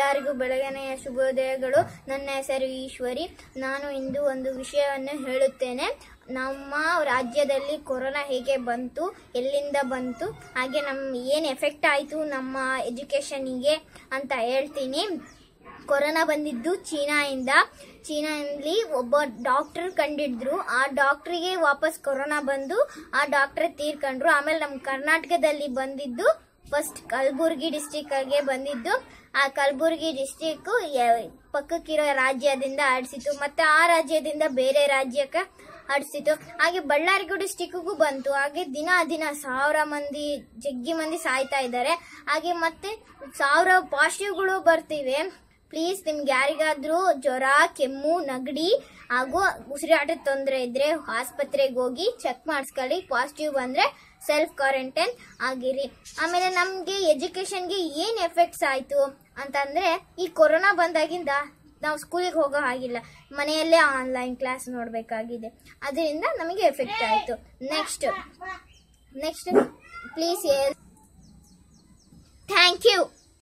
ಎಲ್ಲರಿಗೂ ಬೆಳಗಿನೆಯ ಶುಭೋದಯಗಳು ನನ್ನ ಹೆಸರು ಈಶ್ವರಿ ನಾನು ಇಂದು ಒಂದು ವಿಷಯವನ್ನು ಹೇಳುತ್ತೇನೆ ನಮ್ಮ ರಾಜ್ಯದಲ್ಲಿ ಕೊರೋನಾ ಹೇಗೆ ಬಂತು ಎಲ್ಲಿಂದ ಬಂತು ಹಾಗೆ ನಮ್ಮ ಏನು ಎಫೆಕ್ಟ್ ಆಯಿತು ನಮ್ಮ ಎಜುಕೇಷನಿಗೆ ಅಂತ ಹೇಳ್ತೀನಿ ಕೊರೋನಾ ಬಂದಿದ್ದು ಚೀನಾಯಿಂದ ಚೀನಾದಲ್ಲಿ ಒಬ್ಬ ಡಾಕ್ಟರ್ ಕಂಡಿಡಿದ್ರು ಆ ಡಾಕ್ಟ್ರಿಗೆ ವಾಪಸ್ ಕೊರೋನಾ ಬಂದು ಆ ಡಾಕ್ಟರ್ ತೀರ್ಕೊಂಡ್ರು ಆಮೇಲೆ ನಮ್ಮ ಕರ್ನಾಟಕದಲ್ಲಿ ಬಂದಿದ್ದು ಫಸ್ಟ್ ಕಲಬುರ್ಗಿ ಡಿಸ್ಟಿಕ್ಗೆ ಬಂದಿದ್ದು ಆ ಕಲಬುರ್ಗಿ ಡಿಸ್ಟಿಕ್ ಪಕ್ಕಕ್ಕಿರೋ ರಾಜ್ಯದಿಂದ ಆಡಿಸಿತು ಮತ್ತೆ ಆ ರಾಜ್ಯದಿಂದ ಬೇರೆ ರಾಜ್ಯಕ್ಕೆ ಹಡಿಸಿತು ಹಾಗೆ ಬಳ್ಳಾರಿಗೂ ಡಿಸ್ಟಿಕ್ಗೂ ಬಂತು ಹಾಗೆ ದಿನ ದಿನ ಸಾವಿರ ಮಂದಿ ಜಗ್ಗಿ ಮಂದಿ ಸಾಯ್ತಾ ಇದ್ದಾರೆ ಹಾಗೆ ಮತ್ತೆ ಸಾವಿರ ಪಾಸಿಟಿವ್ಗಳು ಬರ್ತಿವೆ ಪ್ಲೀಸ್ ನಿಮ್ಗೆ ಯಾರಿಗಾದ್ರೂ ಜ್ವರ ಕೆಮ್ಮು ನೆಗಡಿ ಹಾಗೂ ಉಸಿರಾಟದ ತೊಂದರೆ ಇದ್ರೆ ಆಸ್ಪತ್ರೆಗೆ ಹೋಗಿ ಚೆಕ್ ಮಾಡಿಸ್ಕೊಳ್ಳಿ ಪಾಸಿಟಿವ್ ಬಂದ್ರೆ ಸೆಲ್ಫ್ ಕ್ವಾರಂಟೈನ್ ಆಗಿರಿ ಆಮೇಲೆ ನಮಗೆ ಎಜುಕೇಶನ್ಗೆ ಏನು ಎಫೆಕ್ಟ್ಸ್ ಆಯಿತು ಅಂತಂದ್ರೆ ಈ ಕೊರೋನಾ ಬಂದಾಗಿಂದ ನಾವು ಸ್ಕೂಲಿಗೆ ಹೋಗೋ ಹಾಗಿಲ್ಲ ಮನೆಯಲ್ಲೇ ಆನ್ಲೈನ್ ಕ್ಲಾಸ್ ನೋಡಬೇಕಾಗಿದೆ ಅದರಿಂದ ನಮಗೆ ಎಫೆಕ್ಟ್ ಆಯಿತು next next please thank you